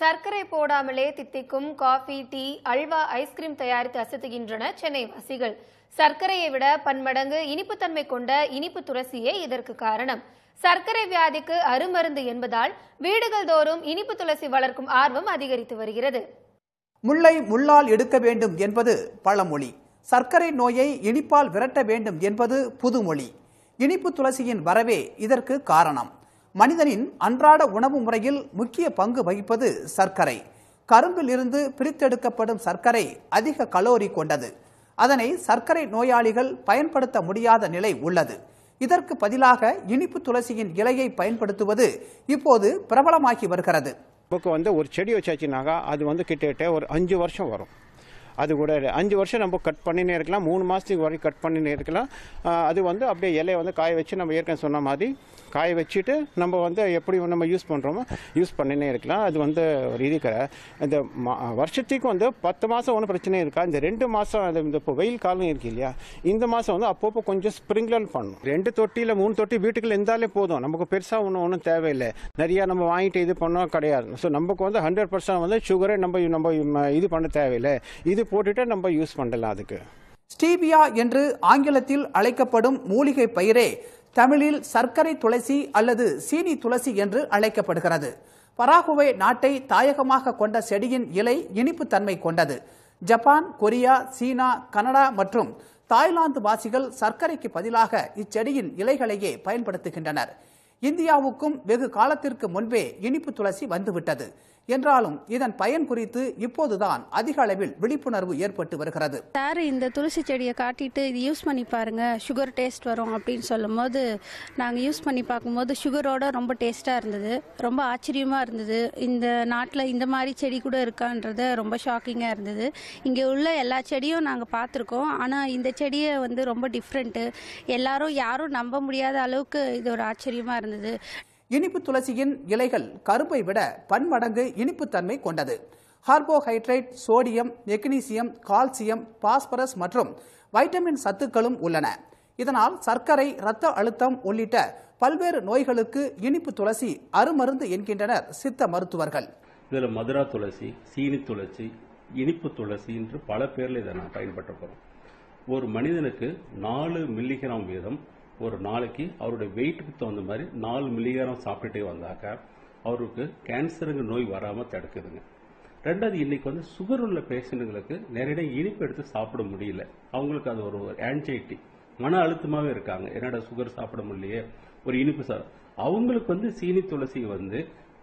சர்க்கரை போடாமலே தித்திக்கும் coffee tea halwa ice cream தயாரித்து அசத்துகின்றன சென்னை வாசிகள் சர்க்கரையை விட பன்மடங்கு இனிப்புத்தன்மை கொண்ட இனிப்பு துளசியே இதற்கு காரணம் சர்க்கரை வியாதிக்கு அருமருந்து என்பதால் வீடுகள் தோறும் இனிப்பு துளசி வளர்க்கும் ஆர்வம் அதிகரித்து வருகிறது முல்லை முள்ளால் எடுக்க வேண்டும் என்பது பழமொழி சர்க்கரை நோயை இனிப்பால் விரட்ட வேண்டும் என்பது புதுமொழி இனிப்பு துளசியின் வரவே இதற்கு காரணம் மனிதனின் அன்றாட உணவு முறையில் முக்கிய பங்கு வகிப்பது சர்க்கரை கரும்பில் இருந்து பிரித்தெடுக்கப்படும் சர்க்கரை அதிக கலோரி கொண்டது அதனை சர்க்கரை நோயாளிகள் பயன்படுத்த முடியாத நிலை உள்ளது இதற்கு பதிலாக இனிப்பு துளசியின் இலையை பயன்படுத்துவது இப்போது பிரபலமாகி வருகிறது நமக்கு வந்து ஒரு செடி வச்சாச்சுனாக்கா அது வந்து கிட்டத்தட்ட ஒரு அஞ்சு வருஷம் வரும் அது கூட அஞ்சு வருஷம் நம்ம கட் பண்ணினே இருக்கலாம் மூணு மாதத்துக்கு வரைக்கும் கட் பண்ணினே இருக்கலாம் ஆஹ் அது வந்து அப்படியே இலையை வந்து காய வச்சு நம்ம ஏற்கனவே சொன்ன மாதிரி காய வச்சுட்டு நம்ம வந்து எப்படி நம்ம யூஸ் பண்ணுறோமோ யூஸ் பண்ணினே இருக்கலாம் அது வந்து ஒரு இது கிடையாது இந்த மா- வருஷத்துக்கு வந்து பத்து மாதம் ஒன்றும் பிரச்சனை இருக்கா இந்த ரெண்டு மாதம் அது இந்த இப்போ வெயில் காலம் இருக்கு இல்லையா இந்த மாதம் வந்து அப்பப்போ கொஞ்சம் ஸ்ப்ரிங்க்லர் பண்ணணும் ரெண்டு தொட்டி இல்லை மூணு தொட்டி வீட்டுக்குள்ள இருந்தாலே போதும் நமக்கு பெருசாக ஒன்றும் ஒன்றும் தேவையில்லை நிறையா நம்ம வாங்கிட்டு இது பண்ணோம் கிடையாது ஸோ நமக்கு வந்து ஹண்ட்ரட் பர்சன்ட் வந்து சுகரை நம்ம நம்ம ம- இது பண்ண தேவையில்லை இது போட்டுட்டு நம்ம யூஸ் பண்ணலாம் அதுக்கு ஸ்டீபியா என்று ஆங்கிலத்தில் அழைக்கப்படும் மூலிகை பயிரே தமிழில் சர்க்கரை துளசி அல்லது சீனி துளசி என்று அழைக்கப்படுகிறது பராகுவே நாட்டை தாயகமாக கொண்ட செடியின் இலை இனிப்பு தன்மை கொண்டது ஜப்பான் கொரியா சீனா கனடா மற்றும் தாய்லாந்து வாசிகள் சர்க்கரைக்கு பதிலாக இச்செடியின் இலைகளையே பயன்படுத்துகின்றனர் இந்தியாவுக்கும் வெகு காலத்திற்கு முன்பே இனிப்பு துளசி வந்துவிட்டது என்றாலும் இதன் பயன் குறித்து இப்போதுதான் அதிக அளவில் விழிப்புணர்வு ஏற்பட்டு வருகிறது சார் இந்த துளசி செடியை காட்டிட்டு இது யூஸ் பண்ணி பாருங்க சுகர் டேஸ்ட் வரும் அப்படின்னு சொல்லும்போது நாங்கள் யூஸ் பண்ணி பார்க்கும்போது சுகரோட ரொம்ப டேஸ்ட்டாக இருந்தது ரொம்ப ஆச்சரியமாக இருந்தது இந்த நாட்டில் இந்த மாதிரி செடி கூட இருக்கான்றது ரொம்ப ஷாக்கிங்காக இருந்தது இங்கே உள்ள எல்லா செடியும் நாங்கள் பார்த்துருக்கோம் ஆனால் இந்த செடியை வந்து ரொம்ப டிஃப்ரெண்ட்டு எல்லாரும் யாரும் நம்ப முடியாத அளவுக்கு இது ஒரு ஆச்சரியமாக இருந்தது இனிப்பு துளசியின் இலைகள் கரும்பை விட பன்மடங்கு இனிப்புத்தன்மை கொண்டது carbohydrate sodium magnesium calcium phosphorus மற்றும் வைட்டமின் சத்துக்களும் உள்ளன இதனால் சர்க்கரை இரத்த அழுத்தம் உள்ளிட்ட பல்வேறு நோய்களுக்கு இனிப்பு துளசி அருமருந்து என்கின்றனர் சித்த மருத்துவர்கள் இதுல மதுரா துளசி சீனி துளசி இனிப்பு துளசி என்று பல பேர்ல இதை நான் பயன்படுத்த போறோம் ஒரு மனிதனுக்கு நாலு மில்லிகிராம் வீதம் ஒரு நாளைக்கு அவருடைய வெயிட்டுக்கு தகுந்த மாதிரி நாலு மில்லிகிராம் சாப்பிட்டுட்டே வந்தாக்க அவருக்கு கேன்சருங்க நோய் வராம தடுக்குதுங்க ரெண்டாவது இன்னைக்கு வந்து சுகர் உள்ள பேஷண்ட்டுங்களுக்கு நிறைய இனிப்பு எடுத்து சாப்பிட முடியல அவங்களுக்கு அது ஒரு ஆன்சைட்டி மன அழுத்தமாவே இருக்காங்க என்னடா சுகர் சாப்பிட முடியலையே ஒரு இனிப்பு சா அவங்களுக்கு வந்து சீனி துளசி வந்து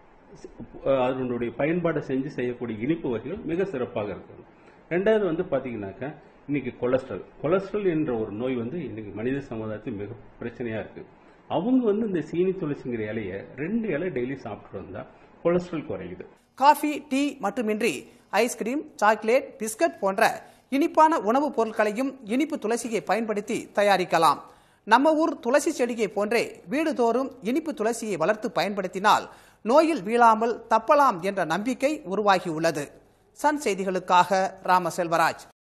அஹ் அதனுடைய பயன்பாடை செஞ்சு செய்யக்கூடிய இனிப்பு வகைகள் மிக சிறப்பாக இருக்குது ரெண்டாவது வந்து பாத்தீங்கன்னாக்கா இன்னைக்கு கொலஸ்ட்ரால் கொலஸ்ட்ரால் என்ற ஒரு நோய் வந்து இன்னைக்கு மனித சமுதாயத்தில் மிக பிரச்சனையா இருக்கு அவங்க வந்து இந்த சீனி துளசிங்கிற இலையை ரெண்டு இலை டெய்லி சாப்பிட்டு வந்தா கொலஸ்ட்ரால் குறையுது காஃபி டீ மட்டுமின்றி ஐஸ்கிரீம் சாக்லேட் பிஸ்கட் போன்ற இனிப்பான உணவுப் பொருட்களையும் இனிப்பு துளசியை பயன்படுத்தி தயாரிக்கலாம் நம்ம ஊர் துளசி செடியை போன்றே வீடுதோறும் இனிப்பு துளசியை வளர்த்து பயன்படுத்தினால் நோயில் வீழாமல் தப்பலாம் என்ற நம்பிக்கை உருவாகியுள்ளது சன் செய்திகளுக்காக ராம செல்வராஜ்